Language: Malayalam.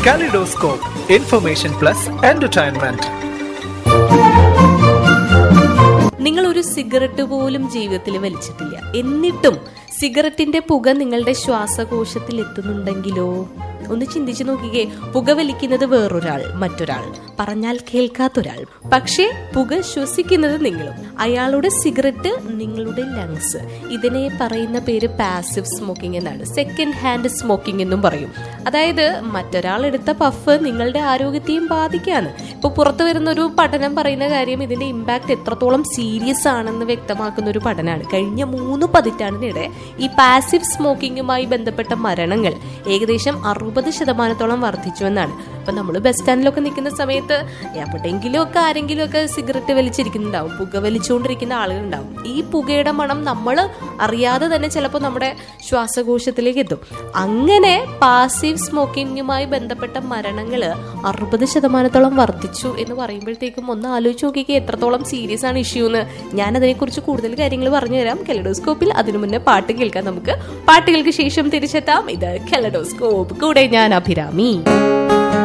Kaleidoscope, information plus entertainment. നിങ്ങൾ ഒരു സിഗരറ്റ് പോലും ജീവിതത്തിൽ വലിച്ചിട്ടില്ല എന്നിട്ടും സിഗരറ്റിന്റെ പുക നിങ്ങളുടെ ശ്വാസകോശത്തിൽ എത്തുന്നുണ്ടെങ്കിലോ ഒന്ന് ചിന്തിച്ചു നോക്കിക്കേ പുക വലിക്കുന്നത് വേറൊരാൾ മറ്റൊരാൾ പറഞ്ഞാൽ കേൾക്കാത്തൊരാൾ പക്ഷേ പുക ശ്വസിക്കുന്നത് നിങ്ങളും അയാളുടെ സിഗരറ്റ് നിങ്ങളുടെ ലങ്സ് ഇതിനെ പറയുന്ന പേര് പാസീവ് സ്മോക്കിംഗ് എന്നാണ് സെക്കൻഡ് ഹാൻഡ് സ്മോക്കിംഗ് എന്നും പറയും അതായത് മറ്റൊരാൾ എടുത്ത പഫ് നിങ്ങളുടെ ആരോഗ്യത്തെയും ബാധിക്കാണ് ഇപ്പൊ പുറത്തു വരുന്ന ഒരു പഠനം പറയുന്ന കാര്യം ഇതിന്റെ ഇമ്പാക്ട് എത്രത്തോളം സീരിയസ് ആണെന്ന് വ്യക്തമാക്കുന്ന ഒരു പഠനമാണ് കഴിഞ്ഞ മൂന്ന് പതിറ്റാണ്ടിനിടെ ഈ പാസീവ് സ്മോക്കിങ്ങുമായി ബന്ധപ്പെട്ട മരണങ്ങൾ ഏകദേശം അറുപത് ശതമാനത്തോളം വർദ്ധിച്ചു എന്നാണ് ഇപ്പൊ നമ്മൾ ബസ് സ്റ്റാൻഡിലൊക്കെ നിൽക്കുന്ന സമയത്ത് എവിടെയെങ്കിലും ഒക്കെ ആരെങ്കിലും ഒക്കെ സിഗരറ്റ് വലിച്ചിരിക്കുന്നുണ്ടാവും പുക വലിച്ചുകൊണ്ടിരിക്കുന്ന ആളുകളുണ്ടാവും ഈ പുകയുടെ മണം നമ്മൾ അറിയാതെ തന്നെ ചിലപ്പോൾ നമ്മുടെ ശ്വാസകോശത്തിലേക്ക് എത്തും അങ്ങനെ പാസീവ് സ്മോക്കിങ്ങുമായി ബന്ധപ്പെട്ട മരണങ്ങൾ അറുപത് ശതമാനത്തോളം വർദ്ധിച്ചു എന്ന് പറയുമ്പോഴത്തേക്കും ഒന്ന് ആലോചിച്ച് നോക്കിക്കേ എത്രത്തോളം സീരിയസ് ആണ് ഇഷ്യൂ എന്ന് ഞാൻ അതിനെക്കുറിച്ച് കൂടുതൽ കാര്യങ്ങൾ പറഞ്ഞു തരാം കെലഡോസ്കോപ്പിൽ അതിനു മുന്നേ പാട്ട് കേൾക്കാം നമുക്ക് പാട്ടുകൾക്ക് ശേഷം തിരിച്ചെത്താം ഇത് കെലഡോസ്കോപ്പ് കൂടെ ഞാൻ അഭിരാമി